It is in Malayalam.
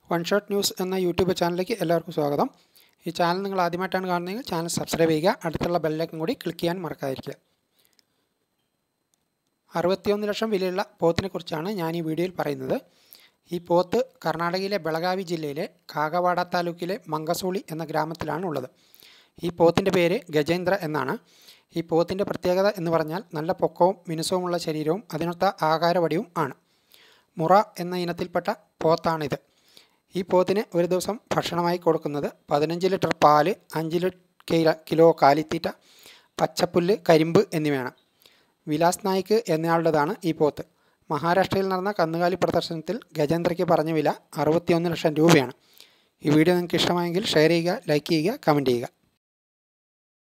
വൺ ഷോട്ട് ന്യൂസ് എന്ന യൂട്യൂബ് ചാനലിലേക്ക് എല്ലാവർക്കും സ്വാഗതം ഈ ചാനൽ നിങ്ങൾ ആദ്യമായിട്ടാണ് കാണുന്നതെങ്കിൽ ചാനൽ സബ്സ്ക്രൈബ് ചെയ്യുക അടുത്തുള്ള ബെല്ലൈക്കൻ കൂടി ക്ലിക്ക് ചെയ്യാൻ മറക്കാതിരിക്കുക അറുപത്തിയൊന്ന് ലക്ഷം വിലയുള്ള പോത്തിനെക്കുറിച്ചാണ് ഞാൻ ഈ വീഡിയോയിൽ പറയുന്നത് ഈ പോത്ത് കർണാടകയിലെ ബെളഗാവി ജില്ലയിലെ കാഗവാഡ താലൂക്കിലെ മങ്കസൂളി എന്ന ഗ്രാമത്തിലാണ് ഉള്ളത് ഈ പോത്തിൻ്റെ പേര് ഗജേന്ദ്ര എന്നാണ് ഈ പോത്തിൻ്റെ പ്രത്യേകത എന്ന് പറഞ്ഞാൽ നല്ല പൊക്കവും മിനുസവുമുള്ള ശരീരവും അതിനൊത്ത ആകാരവടിയും ആണ് മുറ എന്ന ഇനത്തിൽപ്പെട്ട പോത്താണിത് ഈ പോത്തിന് ഒരു ദിവസം ഭക്ഷണമായി കൊടുക്കുന്നത് പതിനഞ്ച് ലിറ്റർ പാല് അഞ്ച് കിലോ കിലോ കാലിത്തീറ്റ പച്ചപ്പുല്ല് കരിമ്പ് എന്നിവയാണ് വിലാസ് നായിക്ക് എന്നയാളുടേതാണ് ഈ പോത്ത് മഹാരാഷ്ട്രയിൽ നടന്ന കന്നുകാലി പ്രദർശനത്തിൽ ഗജേന്ദ്രയ്ക്ക് പറഞ്ഞ വില അറുപത്തിയൊന്ന് ലക്ഷം രൂപയാണ് ഈ വീഡിയോ നിങ്ങൾക്ക് ഇഷ്ടമായെങ്കിൽ ഷെയർ ചെയ്യുക ലൈക്ക് ചെയ്യുക കമൻറ്റ് ചെയ്യുക